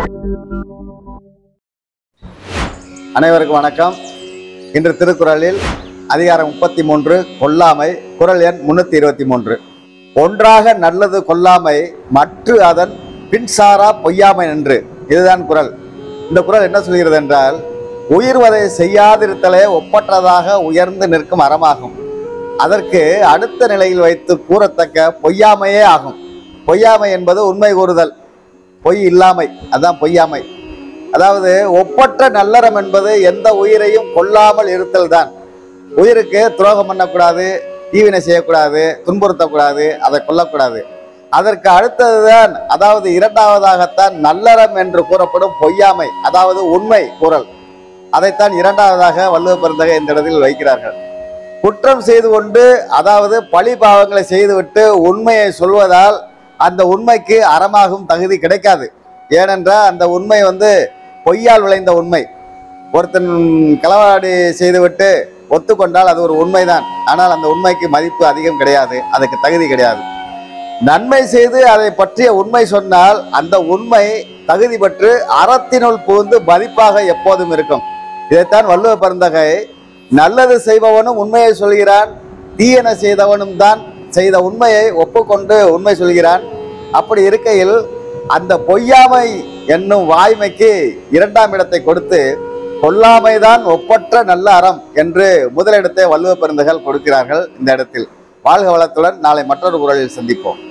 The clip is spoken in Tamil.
அனைவருக்கும் வணக்கம் இன்று திருக்குறளில் அதிகாரம் முப்பத்தி மூன்று கொல்லாமை குறள் எண் முன்னூத்தி இருபத்தி மூன்று ஒன்றாக நல்லது கொல்லாமை மற்ற அதன் பின்சாரா பொய்யாமை என்று இதுதான் குறள் இந்த குறள் என்ன சொல்கிறது என்றால் உயிர்வதை செய்யாதிருத்தலே ஒப்பற்றதாக உயர்ந்து நிற்கும் அறமாகும் அதற்கு அடுத்த நிலையில் வைத்து கூறத்தக்க பொய்யாமையே ஆகும் பொய்யாமை என்பது உண்மை கூறுதல் பொய் இல்லாமை அதான் பொய்யாமை அதாவது ஒப்பற்ற நல்லறம் என்பது எந்த உயிரையும் கொல்லாமல் இருத்தல் தான் உயிருக்கு துரோகம் பண்ணக்கூடாது தீவினை செய்யக்கூடாது துன்புறுத்தக்கூடாது அதை கொல்லக்கூடாது அதற்கு அடுத்ததுதான் அதாவது இரண்டாவதாகத்தான் நல்லறம் என்று கூறப்படும் பொய்யாமை அதாவது உண்மை கூறல் அதைத்தான் இரண்டாவதாக வள்ளுவ பெருந்தகை இந்த இடத்தில் வைக்கிறார்கள் குற்றம் செய்து கொண்டு அதாவது பழி பாவங்களை செய்துவிட்டு உண்மையை சொல்வதால் அந்த உண்மைக்கு அறமாகும் தகுதி கிடைக்காது ஏனென்றால் அந்த உண்மை வந்து பொய்யால் விளைந்த உண்மை ஒருத்தன் களவாடி செய்துவிட்டு ஒத்துக்கொண்டால் அது ஒரு உண்மைதான் ஆனால் அந்த உண்மைக்கு மதிப்பு அதிகம் கிடையாது அதுக்கு தகுதி கிடையாது நன்மை செய்து அதை பற்றிய உண்மை சொன்னால் அந்த உண்மை தகுதி பெற்று அறத்தினுள் புகுந்து மதிப்பாக எப்போதும் இருக்கும் இதைத்தான் வள்ளுவ பெருந்தகை நல்லது செய்பவனும் உண்மையை சொல்கிறான் தீயன செய்தவனும் தான் செய்த உண்மையை ஒப்புக்கொண்டு உண்மை சொல்கிறான் அப்படி இருக்கையில் அந்த பொய்யாமை என்னும் வாய்மைக்கு இரண்டாம் இடத்தை கொடுத்து கொல்லாமைதான் ஒப்பற்ற நல்ல அறம் என்று முதலிடத்தை வள்ளுவ பெருந்தகள் கொடுக்கிறார்கள் இந்த இடத்தில் வாழ்க வளத்துடன் நாளை மற்றொரு குரலில் சந்திப்போம்